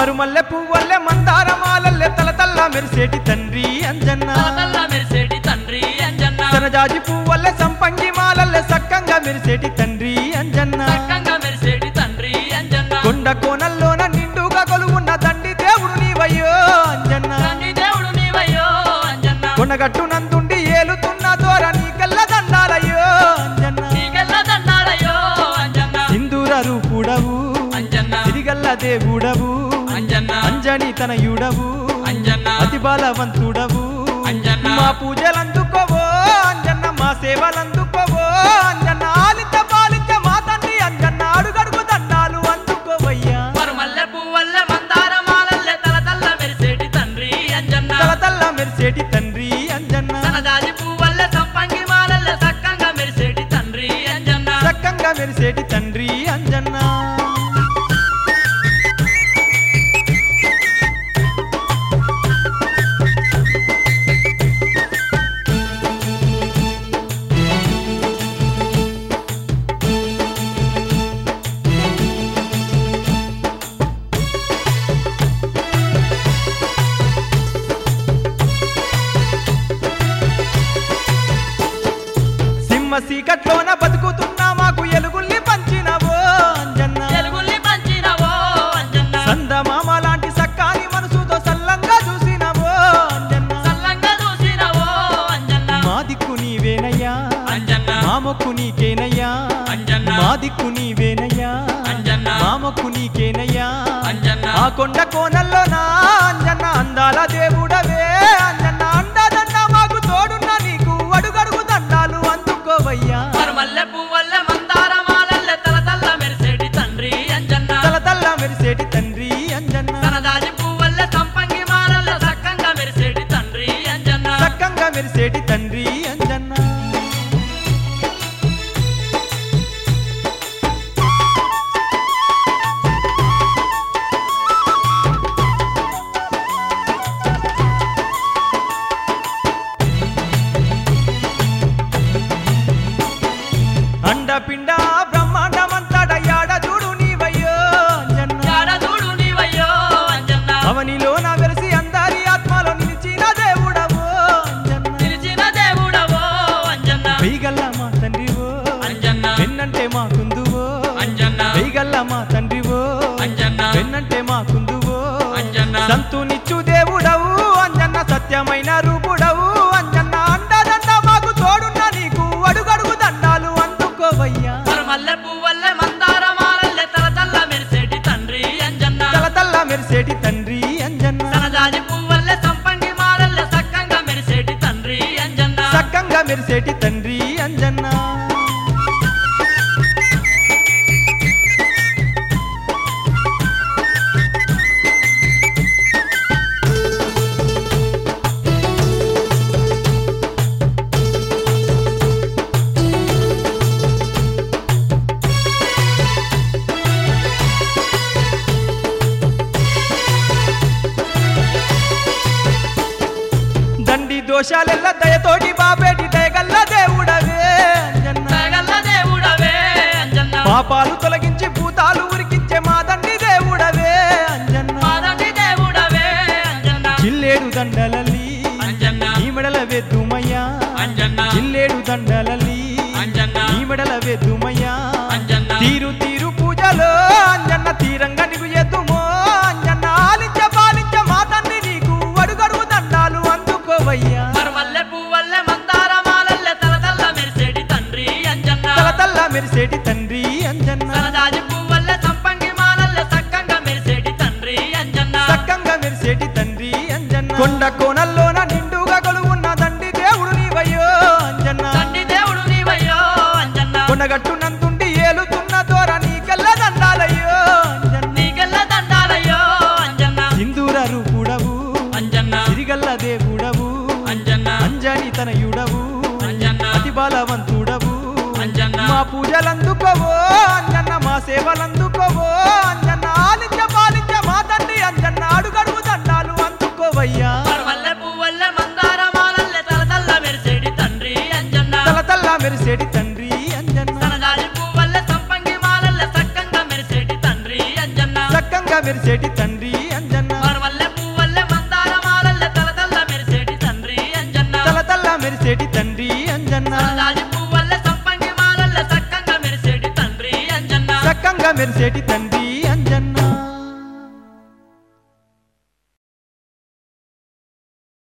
మరుమల్లె పువ్వల్లె మందారమాలల్లె తల తల్ల మెరిసేటి తండ్రి అంజన్న తలతల్ల మెరిసేటి తండ్రి అంజన్న సనజాజి పువ్వల్లె సంపంగి మాలల్లె సక్కంగా మెరిసేటి తండ్రి అంజన్న చక్కంగా మెరిసేటి తండ్రి అంజన్న కొండ కోనల్లోన నిండుగా కొలువున్న తండ్రి దేవుడు నీవయ్యో అంజన్న తండ్రి దేవుడు నీవయ్యో అంజన్న కొండగట్టు నందుండి ఏలుతున్న దూర నీకెల్ల దండాలయ్యో అంజన్న నీకెల్ల దండాలయ్యో అంజన్న సింధూర రూపుడవు అంజన్న సిరిగల్ల దేవుడవు అంజన్న అంజని తనయుడవు అంజన్న అతి బలవంతుడవు అంజన్న మా పూజలందుకోవో అంజన్న మా సేవలందుకోవో అంజన్న ఆలించ పాలించ మా తండ్రి అంజన్న అడుగడుగు దండాలు అందుకోవయ్యా మరుమల్లె పువ్వల్లె మందారమాలల్లె తలతల్ల మెరిసేటి తండ్రి అంజన్న తల తల్ల మెరిసేటి తండ్రి అంజన్న సనజాజి పువ్వల్లె సంపంగి మాలల్లె సక్కంగా మెరిసేటి తండ్రి అంజన్న చక్కంగా మెరిసేటి తండ్రి అంజన్న సింహ సీకట్లోన బతుకుతున్నా మాకు ఎలుగుల్ని పంచినవో అంజన్న తెలుగుల్ని పంచినవో అంజన్న సందమామ లాంటి సక్కాని మనసుతో సల్లంగా చూసినవో అంజన్న సల్లంగా చూసినవో అంజన్న మా దిక్కు నీవేనయ్యా అంజన్న మా మొక్కు నీకేనయ్యా అంజన్న మా దిక్కు నీవేనయ్యా అంజన్న మా మొక్కు నీకేనయ్యా అంజన్న ఆ కొండ కోనల్లో నా అంజన్న అందాల దేవుడవే అంజన్న అండదండ మాకు తోడున్న నీకు అడుగడుగు దండాలు అందుకోవయ్యా మరుమల్లె పువ్వల్లె మందారమాలల్లె తలతల్ల మెరిసేటి తండ్రి అంజన్న తల తల్ల మెరిసేటి తండ్రి అంజన్న సనదాజి పువ్వల్లె సంపంగి మాలల్లె సక్కంగా మెరిసేటి తండ్రి అంజన్న చక్కంగా మెరిసేటి తండ్రి అంజన్న అండపిండ బ్రహ్మాండమంతట యాడ చూడు నీవయ్యో అంజన్న యాడదూడు నీవయ్యో అంజన్న అవనిలోన వెలిసి అందరి ఆత్మలో నిలిచిన దేవుడవో అంజన్న పిలిచిన దేవుడవో అంజన్న వెయ్యగల్ల మా తండ్రివో అంజన్న వెన్నంటే మా కుందువో అంజన్న వెయ్యగల్ల మా తండ్రివో అంజన్న వెన్నంటే మా కుందువో అంజన్న సంతునిచ్చు దేవుడవు అంజన్న సత్యమైన రూపుడవు అంజన్న అండదండ మాకు తోడున్న నీకు అడుగడుగు దండాలు అందుకోవయ్యా మరుమల్లె పువ్వల్లె మందారమాలల్లె తలతల్ల మెరిసేటి తండ్రి అంజన్న తల తల్ల మెరిసేటి తండ్రి అంజన్న సనజాజి పువ్వల్లె సంపంగి మాలల్లె సక్కంగా మెరిసేటి తండ్రి అంజన్న సక్కంగా మెరిసేటి తండ్రి అంజన్న దండి దోషాలెల్ల దయతోటి బాబేటి దయగల్ల దేవుడవే అంజన్న దయగల్ల దేవుడవే అంజన్న పాపాలు తొలగించి భూతాలు ఉరికించే మా దండి దేవుడవే అంజన్న మాదండి దేవుడవే అంజన్న చిల్లేడు దండలల్లి అంజన్న ఈ మెడల వెద్దుమయ్యా అంజన్న చిల్లేడు దండలల్లి అంజన్న ఈ మెడల వెద్దుమయ్యా అంజన్న తీరు తీరు పూజలో అంజన్న తీరంగా నీకు ఎద్దుమో అంజన్న ఆలించ పాలించ మా తండ్రి నీకు అడుగడుగు దండాలు అందుకోవయ్యా మరుమల్లె పువ్వల్లె మందారమాలల్లె తలతల్ల మెరిసేటి తండ్రి అంజన్న తల తల్ల మెరిసేటి తండ్రి అంజన్న సనజాజి పువ్వల్లె సంపంగి మాలల్లె సక్కంగా మెరిసేటి తండ్రి అంజన్న చక్కంగా మెరిసేటి తండ్రి అంజన్న కొండ కోనల్లోన నిండుగా కొలువున్న దండి దేవుడు నీవయ్యో అంజన్న తండ్రి దేవుడు నీవయ్యో అంజన్న కొండగట్టున చల్లగా మెరిసేటి తండ్రి